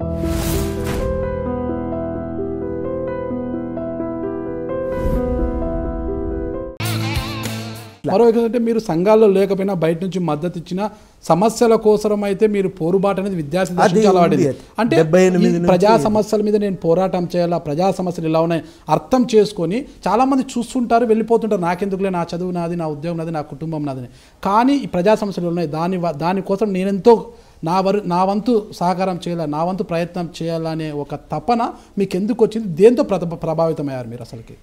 మరో ఏంటంటే మీరు సంఘాల్లో లేకపోయినా బయట నుంచి మద్దతు ఇచ్చిన సమస్యల కోసం అయితే మీరు పోరుబాటు అనేది విద్యార్థి దశ అది నుంచి అలవాడేది. ఉంది. అంటే డెబ్బై ఈ ఎనిమిది నుంచి ప్రజా సమస్యల మీద నేను పోరాటం చేయాలా ప్రజా సమస్యలు ఇలా ఉన్నాయి అర్థం చేసుకొని చాలా మంది చూస్తుంటారు వెళ్ళిపోతుంటారు నాకెందుకులే నా చదువు నాది నా ఉద్యోగం నాది నా కుటుంబం నాది అని. కానీ ఈ ప్రజా సమస్యలు ఉన్నాయి దాని వ- దానికోసం నేనెంతో నా వరు నా వంతు సహకారం చేయాలా నా వంతు ప్రయత్నం చేయాలనే ఒక తపన మీకు ఎందుకు వచ్చింది దేంతో ప్రత ప్రభావితమయ్యారు మీరు అసలుకి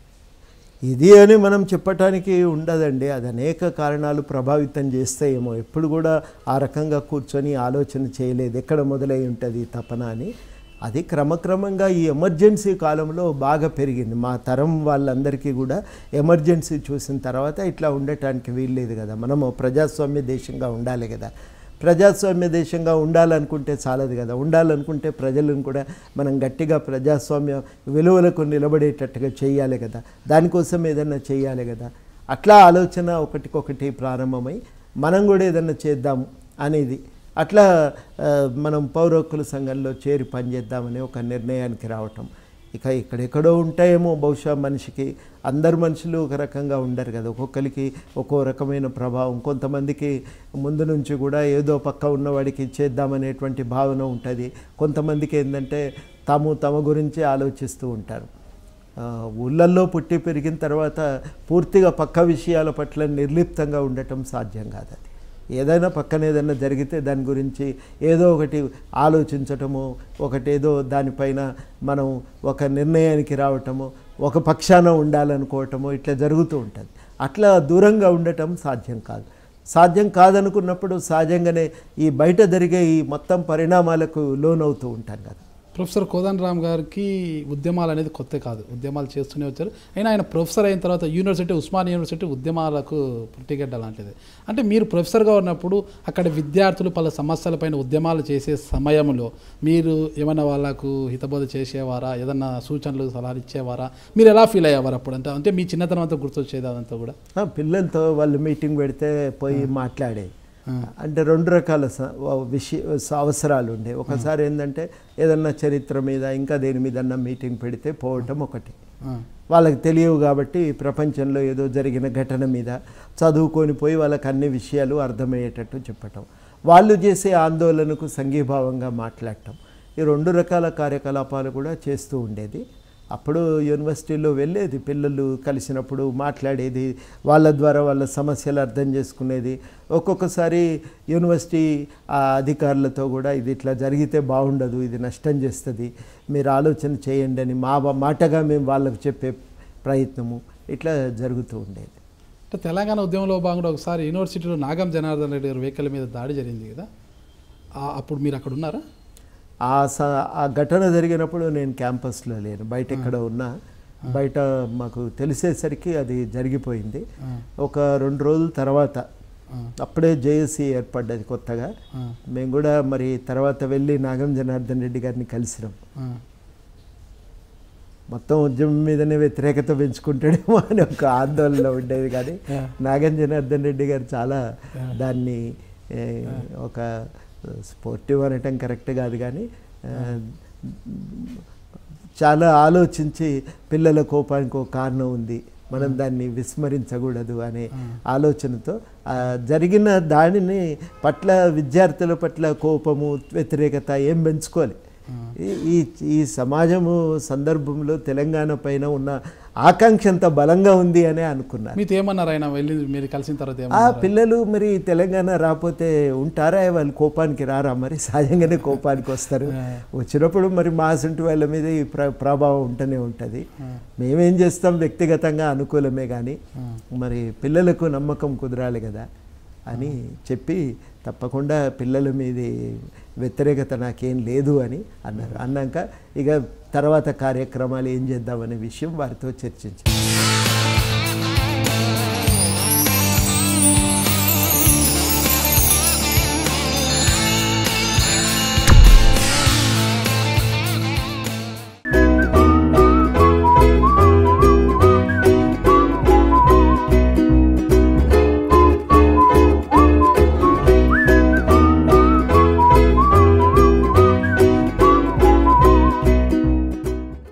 ఇది అని మనం చెప్పటానికి ఉండదండి అది అనేక కారణాలు ప్రభావితం చేస్తాయేమో ఎప్పుడు కూడా ఆ రకంగా కూర్చొని ఆలోచన చేయలేదు ఎక్కడ మొదలై ఉంటుంది ఈ తపన అని అది క్రమక్రమంగా ఈ ఎమర్జెన్సీ కాలంలో బాగా పెరిగింది మా తరం వాళ్ళందరికీ కూడా ఎమర్జెన్సీ చూసిన తర్వాత ఇట్లా ఉండటానికి వీల్లేదు కదా మనము ప్రజాస్వామ్య దేశంగా ఉండాలి కదా ప్రజాస్వామ్య దేశంగా ఉండాలనుకుంటే చాలదు కదా ఉండాలనుకుంటే ప్రజలను కూడా మనం గట్టిగా ప్రజాస్వామ్య విలువలకు నిలబడేటట్టుగా చేయాలి కదా దానికోసం ఏదన్నా చేయాలి కదా అట్లా ఆలోచన ఒకటికొకటి ప్రారంభమై మనం కూడా ఏదన్నా చేద్దాం అనేది అట్లా ఆ, మనం పౌర హక్కుల సంఘంలో చేరి పనిచేద్దామని ఒక నిర్ణయానికి రావటం ఇక ఎక్కడెక్కడో ఉంటాయేమో బహుశా మనిషికి అందరు మనుషులు ఒక రకంగా ఉండరు కదా ఒక్కొక్కరికి ఒక్కో రకమైన ప్రభావం కొంతమందికి ముందు నుంచి కూడా ఏదో పక్క ఉన్నవాడికి చేద్దామనేటువంటి భావన ఉంటుంది కొంతమందికి ఏంటంటే తాము తమ గురించి ఆలోచిస్తూ ఉంటారు ఆ, ఊళ్ళల్లో పుట్టి పెరిగిన తర్వాత పూర్తిగా పక్క విషయాల పట్ల నిర్లిప్తంగా ఉండటం సాధ్యం కాదు అది ఏదైనా పక్కన ఏదైనా జరిగితే దాని గురించి ఏదో ఒకటి ఆలోచించటము ఒకటేదో దానిపైన మనం ఒక నిర్ణయానికి రావటము ఒక పక్షాన ఉండాలనుకోవటము ఇట్లా జరుగుతూ ఉంటుంది అట్లా దూరంగా ఉండటం సాధ్యం కాదు సాధ్యం కాదనుకున్నప్పుడు సహజంగానే ఈ బయట జరిగే ఈ మొత్తం పరిణామాలకు లోనవుతూ ఉంటాం కదా ప్రొఫెసర్ కోదన్ రామ్ గారికి ఉద్యమాలు అనేది కొత్త కాదు ఉద్యమాలు చేస్తూనే వచ్చారు అయినా ఆయన ప్రొఫెసర్ అయిన తర్వాత యూనివర్సిటీ ఉస్మానియా యూనివర్సిటీ ఉద్యమాలకు పుట్టిగడ్డ లాంటిది అంటే మీరు ప్రొఫెసర్గా ఉన్నప్పుడు అక్కడ విద్యార్థులు పలు సమస్యలపైన ఉద్యమాలు చేసే సమయంలో మీరు ఏమైనా వాళ్ళకు హితబోధ చేసేవారా ఏదన్నా సూచనలు సలహాలు ఇచ్చేవారా మీరు ఎలా ఫీల్ అయ్యేవారు అప్పుడు అంటే అంటే మీ చిన్నతనం అంతా గుర్తొచ్చేది అదంతా కూడా ఆ, పిల్లలతో వాళ్ళు మీటింగ్ పెడితే పోయి మాట్లాడేది అంటే రెండు రకాల స- వ- విషయ స- అవసరాలు ఉండే ఒకసారి ఏంటంటే ఏదన్నా చరిత్ర మీద ఇంకా దేని మీదన్నా మీటింగ్ పెడితే పోవటం ఒకటి ఆ, వాళ్ళకి తెలియవు కాబట్టి ప్రపంచంలో ఏదో జరిగిన ఘటన మీద చదువుకొని పోయి వాళ్ళకి అన్ని విషయాలు అర్థమయ్యేటట్టు చెప్పటం వాళ్ళు చేసే ఆందోళనకు సంఘీభావంగా మాట్లాడటం ఈ రెండు రకాల కార్యకలాపాలు కూడా చేస్తూ ఉండేది అప్పుడు యూనివర్సిటీలో వెళ్ళేది పిల్లలు కలిసినప్పుడు మాట్లాడేది వాళ్ళ ద్వారా వాళ్ళ సమస్యలు అర్థం చేసుకునేది ఒక్కొక్కసారి యూనివర్సిటీ ఆ అధికారులతో కూడా ఇది ఇట్లా జరిగితే బాగుండదు ఇది నష్టం చేస్తుంది మీరు ఆలోచన చేయండి అని మా మాటగా మేము వాళ్ళకు చెప్పే ప్రయత్నము ఇట్లా జరుగుతూ ఉండేది అంటే తెలంగాణ ఉద్యమంలో భాగంగా ఒకసారి యూనివర్సిటీలో నాగం జనార్దన్ రెడ్డి గారి వెహికల్ మీద దాడి జరిగింది కదా ఆ- అప్పుడు మీరు అక్కడ ఉన్నారా ఆ స ఆ ఘటన జరిగినప్పుడు నేను క్యాంపస్లో లేను బయట ఎక్కడ ఉన్నా బయట మాకు తెలిసేసరికి అది జరిగిపోయింది ఆ, ఒక రెండు రోజుల తర్వాత ఆ, అప్పుడే జేఏసీ ఏర్పడ్డది కొత్తగా ఆ, మేము కూడా మరి తర్వాత వెళ్ళి నాగం జనార్దన్ రెడ్డి గారిని కలిసినాం ఆ. మొత్తం ఉద్యమం మీదనే వ్యతిరేకత పెంచుకుంటాడేమో అని ఒక ఆందోళన ఉండేది కానీ Yeah. నాగం జనార్దన్ రెడ్డి గారు చాలా దాన్ని ఏ, ఒక స్పోర్టివ్ అనటం కరెక్ట్ కాదు కానీ ఆ, చాలా ఆలోచించి పిల్లల కోపానికి ఒక కారణం ఉంది మనం దాన్ని విస్మరించకూడదు అనే ఆలోచనతో ఆ, జరిగిన దానిని పట్ల విద్యార్థుల పట్ల కోపము వ్యతిరేకత ఏం పెంచుకోవాలి ఈ- ఈ ఈ సమాజము సందర్భంలో తెలంగాణ పైన ఉన్న ఆకాంక్ష అంత బలంగా ఉంది అని అనుకున్నాను మీతో ఏమన్నారు ఆయన వెళ్ళి మీరు కలిసిన తర్వాత ఆ ఏమన్నారు పిల్లలు మరి తెలంగాణ రాకపోతే ఉంటారా వాళ్ళు కోపానికి రారా మరి సహజంగానే కోపానికి వస్తారు వచ్చినప్పుడు మరి మా అసంటి వాళ్ళ మీద ఈ ప్ర ప్రభావం ఉంటూనే ఉంటుంది మేమేం చేస్తాం వ్యక్తిగతంగా అనుకూలమే కానీ మరి పిల్లలకు నమ్మకం కుదరాలి కదా అని చెప్పి తప్పకుండా పిల్లల మీద వ్యతిరేకత నాకేం లేదు అని అన్నారు అన్నాక ఇక తర్వాత కార్యక్రమాలు ఏం చేద్దామనే విషయం వారితో చర్చించారు